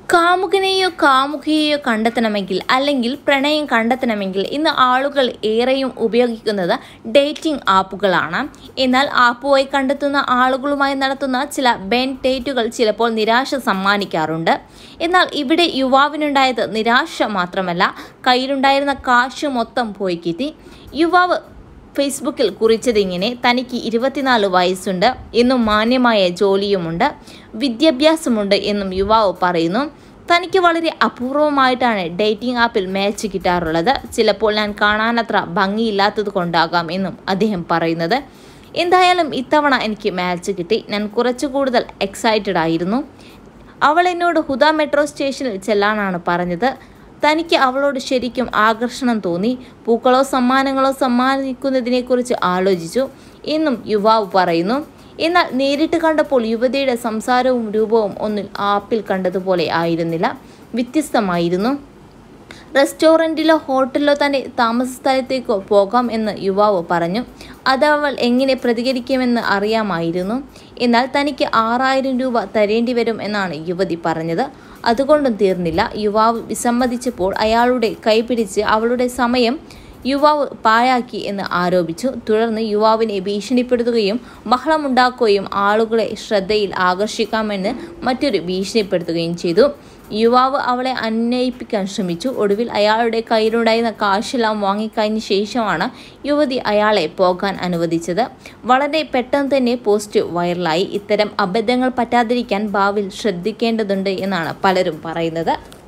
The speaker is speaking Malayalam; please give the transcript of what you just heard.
കാമുകനെയോ കാമുകിയെയോ കണ്ടെത്തണമെങ്കിൽ അല്ലെങ്കിൽ പ്രണയം കണ്ടെത്തണമെങ്കിൽ ഇന്ന് ആളുകൾ ഏറെയും ഉപയോഗിക്കുന്നത് ഡേറ്റിംഗ് ആപ്പുകളാണ് എന്നാൽ ആപ്പുമായി കണ്ടെത്തുന്ന ആളുകളുമായി നടത്തുന്ന ചില ബെൻ ഡേറ്റുകൾ ചിലപ്പോൾ നിരാശ സമ്മാനിക്കാറുണ്ട് എന്നാൽ ഇവിടെ യുവാവിനുണ്ടായത് നിരാശ മാത്രമല്ല കയ്യിലുണ്ടായിരുന്ന കാശ് മൊത്തം പോയി കിട്ടി യുവാവ് ഫേസ്ബുക്കിൽ കുറിച്ചതിങ്ങനെ തനിക്ക് ഇരുപത്തിനാല് വയസ്സുണ്ട് എന്നും മാന്യമായ ജോലിയുമുണ്ട് വിദ്യാഭ്യാസമുണ്ട് എന്നും യുവാവ് പറയുന്നു തനിക്ക് വളരെ അപൂർവമായിട്ടാണ് ഡേറ്റിംഗ് ആപ്പിൽ മാച്ച് കിട്ടാറുള്ളത് ചിലപ്പോൾ ഞാൻ കാണാനത്ര ഭംഗിയില്ലാത്തത് കൊണ്ടാകാം എന്നും അദ്ദേഹം പറയുന്നത് എന്തായാലും ഇത്തവണ എനിക്ക് മാച്ച് കിട്ടി ഞാൻ കുറച്ചു കൂടുതൽ എക്സൈറ്റഡ് ആയിരുന്നു അവൾ എന്നോട് ഹുദ മെട്രോ സ്റ്റേഷനിൽ ചെല്ലാനാണ് പറഞ്ഞത് തനിക്ക് അവളോട് ശരിക്കും ആകർഷണം തോന്നി പൂക്കളോ സമ്മാനങ്ങളോ സമ്മാനിക്കുന്നതിനെക്കുറിച്ച് ആലോചിച്ചു എന്നും യുവാവ് പറയുന്നു എന്നാൽ നേരിട്ട് കണ്ടപ്പോൾ യുവതിയുടെ സംസാരവും രൂപവും ഒന്നിൽ ആപ്പിൽ കണ്ടതുപോലെ ആയിരുന്നില്ല വ്യത്യസ്തമായിരുന്നു റെസ്റ്റോറൻറ്റിലോ ഹോട്ടലിലോ തൻ്റെ താമസ സ്ഥലത്തേക്കോ പോകാം എന്ന് യുവാവ് പറഞ്ഞു അത് അവൾ എങ്ങനെ പ്രതികരിക്കുമെന്ന് അറിയാമായിരുന്നു എന്നാൽ തനിക്ക് ആറായിരം രൂപ തരേണ്ടി വരും എന്നാണ് യുവതി പറഞ്ഞത് അതുകൊണ്ടും തീർന്നില്ല യുവാവ് വിസമ്മതിച്ചപ്പോൾ അയാളുടെ കൈപിടിച്ച് അവളുടെ സമയം യുവാവ് പാഴാക്കി എന്ന് ആരോപിച്ചു തുടർന്ന് യുവാവിനെ ഭീഷണിപ്പെടുത്തുകയും ബഹളമുണ്ടാക്കുകയും ആളുകളെ ശ്രദ്ധയിൽ ആകർഷിക്കാമെന്ന് മറ്റൊരു ഭീഷണിപ്പെടുത്തുകയും ചെയ്തു യുവാവ് അവളെ അന്വയിപ്പിക്കാൻ ശ്രമിച്ചു ഒടുവിൽ അയാളുടെ കയ്യിലുണ്ടായിരുന്ന കാശെല്ലാം വാങ്ങിക്കഴിഞ്ഞ ശേഷമാണ് യുവതി അയാളെ പോകാൻ അനുവദിച്ചത് വളരെ പെട്ടെന്ന് തന്നെ പോസ്റ്റ് വൈറലായി ഇത്തരം അബദ്ധങ്ങൾ പറ്റാതിരിക്കാൻ ഭാവിയിൽ ശ്രദ്ധിക്കേണ്ടതുണ്ട് എന്നാണ് പലരും പറയുന്നത്